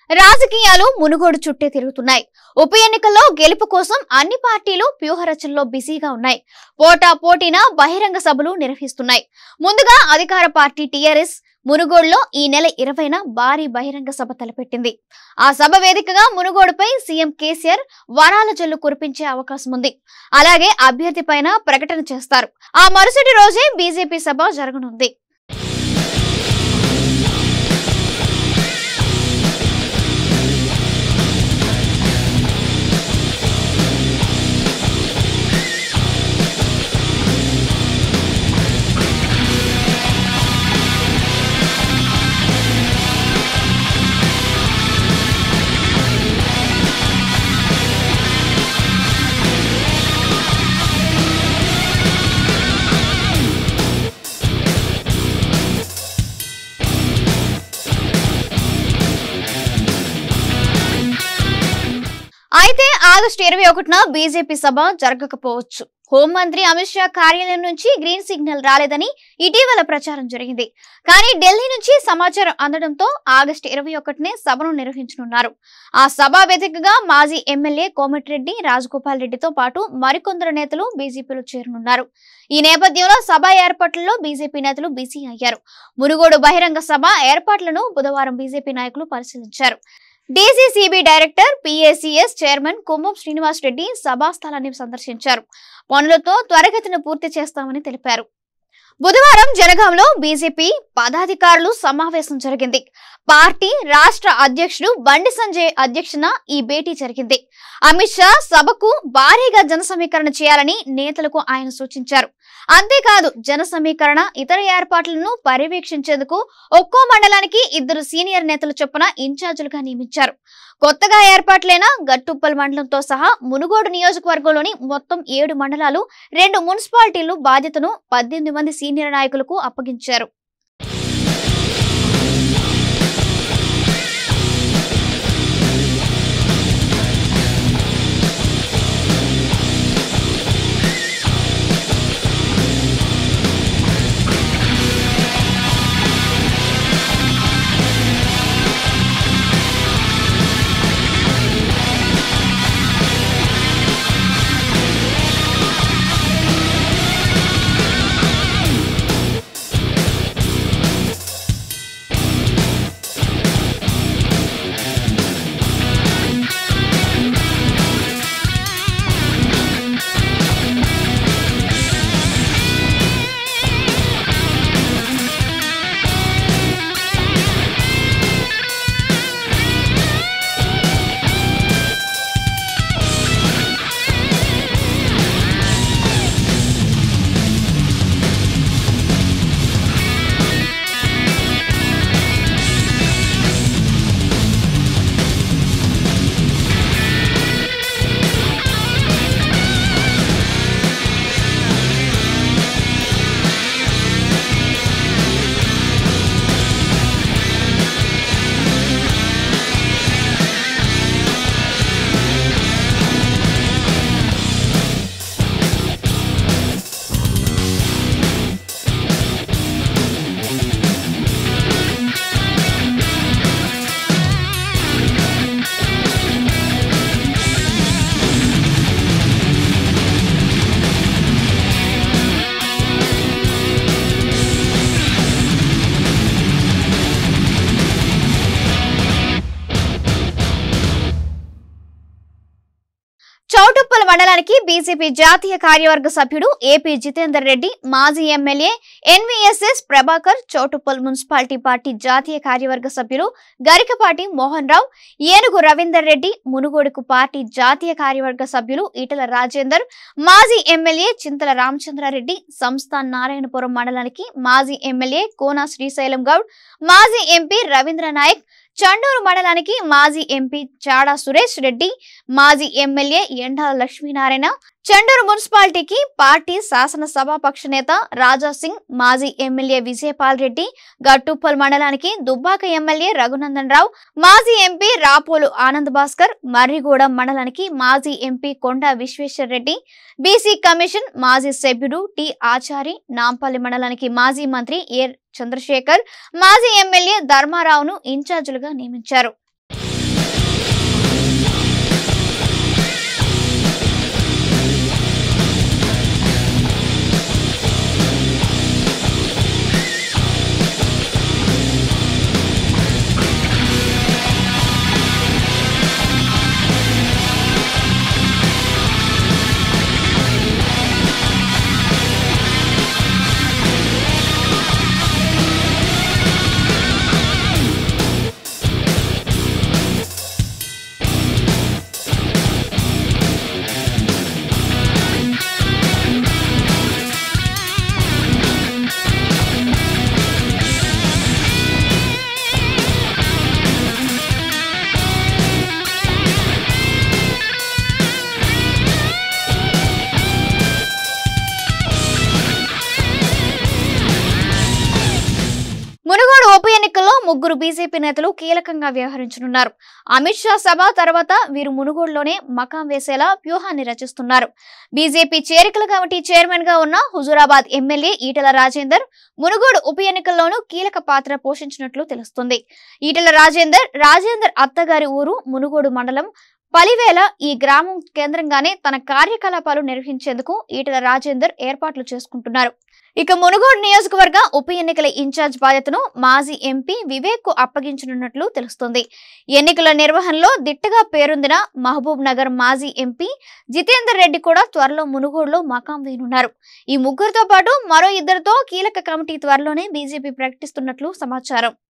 రాజకీయాలు మునుగోడు చుట్టే తిరుగుతున్నాయి ఉప ఎన్నికల్లో గెలుపు కోసం అన్ని పార్టీలు వ్యూహరచనలో బిజీగా ఉన్నాయి పోటా పోటీన బహిరంగ సభలు నిర్వహిస్తున్నాయి ముందుగా అధికార పార్టీ టీఆర్ఎస్ మునుగోడులో ఈ నెల ఇరవైన భారీ బహిరంగ సభ తలపెట్టింది ఆ సభ వేదికగా మునుగోడుపై సీఎం కేసీఆర్ వరాల జల్లు కురిపించే అవకాశం ఉంది అలాగే అభ్యర్థి పైన ప్రకటన చేస్తారు ఆ మరుసటి రోజే బీజేపీ సభ జరగనుంది అయితే ఆగస్టు ఇరవై ఒకటిన బీజేపీ సభ జరగకపోవచ్చు హోంమంత్రి అమిత్ షా కార్యాలయం నుంచి గ్రీన్ సిగ్నల్ రాలేదని ఇటీవల ప్రచారం జరిగింది కానీ ఢిల్లీ నుంచి సమాచారం అందడంతో ఆగస్టు ఇరవై ఒకటినే సభను నిర్వహించనున్నారు ఆ సభ వేదికగా మాజీ ఎమ్మెల్యే కోమటిరెడ్డి రాజగోపాల్ రెడ్డితో పాటు మరికొందరు నేతలు బీజేపీలో చేరనున్నారు ఈ నేపథ్యంలో సభ ఏర్పాట్లలో బీజేపీ నేతలు బిజీ అయ్యారు మునుగోడు బహిరంగ సభ ఏర్పాట్లను బుధవారం బీజేపీ నాయకులు పరిశీలించారు DCCB director PACS chairman Kumbham Srinivas Reddy సభా స్థలాన్ని సందర్శించారు పనులతో త్వరగతిన పూర్తి చేస్తామని తెలిపారు బుధవారం జనగాంలో బీజేపీ పదాధికారులు సమావేశం జరిగింది పార్టీ రాష్ట్ర అధ్యక్షుడు బండి సంజయ్ అధ్యక్షన ఈ భేటీ జరిగింది అమిత్ షా సభకు భారీగా జన సమీకరణ చేయాలని నేతలకు ఆయన సూచించారు అంతేకాదు జన సమీకరణ ఇతర ఏర్పాట్లను పర్యవేక్షించేందుకు ఒక్కో మండలానికి ఇద్దరు సీనియర్ నేతలు చొప్పున ఇన్ఛార్జీలుగా నియమించారు కొత్తగా ఏర్పాట్లైన గట్టుప్పల్ మండలంతో సహా మునుగోడు నియోజకవర్గంలోని మొత్తం ఏడు మండలాలు రెండు మున్సిపాలిటీలు బాధ్యతను పద్దెనిమిది మంది సీనియర్ నాయకులకు అప్పగించారు చౌటుప్పల్ మండలానికి బీజేపీ జాతీయ కార్యవర్గ సభ్యుడు ఏపీ జితేందర్ రెడ్డి మాజీ MLA NVSS Prabhakar Choutuppal municipality party జాతీయ కార్యవర్గ సభ్యులు గరికపాటి మోహన్ రావు ఏనుగు రవీందర్ రెడ్డి మునుగోడుకు పార్టీ జాతీయ కార్యవర్గ సభ్యులు ఈటల రాజేందర్ మాజీ ఎమ్మెల్యే చింతల రామచంద్రారెడ్డి సంస్థాన్ నారాయణపురం మండలానికి మాజీ ఎమ్మెల్యే కోన శ్రీశైలం గౌడ్ మాజీ ఎంపీ రవీంద్ర నాయక్ చండూరు మండలానికి మాజీ ఎంపీ చాడా సురేష్ రెడ్డి మాజీ ఎమ్మెల్యే ఎండాల లక్ష్మీనారాయణ చండూరు మున్సిపాలిటీకి పార్టీ శాసనసభాపక్ష నేత రాజా సింగ్ మాజీ ఎమ్మెల్యే విజయపాల్ రెడ్డి గట్టుప్పల్ మండలానికి దుబ్బాక ఎమ్మెల్యే రఘునందన్ రావు మాజీ ఎంపీ రాపోలు ఆనంద్ భాస్కర్ మర్రిగూడెం మండలానికి మాజీ MP Konda Vishweshwar Reddy BC commission మాజీ సభ్యుడు టి ఆచారి నాంపల్లి మండలానికి మాజీ మంత్రి ఏ చంద్రశేఖర్ మాజీ ఎమ్మెల్యే ధర్మారావును ఇన్ఛార్జీలుగా నియమించారు ముగ్గురు బీజేపీ నేతలు కీలకంగా వ్యవహరించనున్నారు అమిత్ షా సభ తర్వాత వీరు మునుగోడులోనే మకాం వేసేలా వ్యూహాన్ని రచిస్తున్నారు బీజేపీ చేరికల కమిటీ చైర్మన్ గా ఉన్న హుజూరాబాద్ ఎమ్మెల్యే ఈటల రాజేందర్ మునుగోడు ఉప ఎన్నికల్లోనూ కీలక పాత్ర పోషించినట్లు తెలుస్తుంది ఈటల రాజేందర్ రాజేందర్ అత్తగారి ఊరు మునుగోడు మండలం పలివేల ఈ గ్రామం కేంద్రంగానే తన కార్యకలాపాలు నిర్వహించేందుకు ఈటల రాజేందర్ ఏర్పాట్లు చేసుకుంటున్నారు ఇక మునుగోడు నియోజకవర్గ ఉప ఎన్నికల ఇన్ఛార్జ్ బాధ్యతను మాజీ ఎంపీ వివేక్ కు అప్పగించనున్నట్లు తెలుస్తుంది ఎన్నికల నిర్వహణలో దిట్టగా పేరొందిన మహబూబ్ నగర్ మాజీ ఎంపీ జితేందర్ రెడ్డి కూడా త్వరలో మునుగోడులో మకాం వేయనున్నారు ఈ ముగ్గురితో పాటు మరో ఇద్దరితో కీలక కమిటీ త్వరలోనే బీజేపీ ప్రకటిస్తున్నట్లు సమాచారం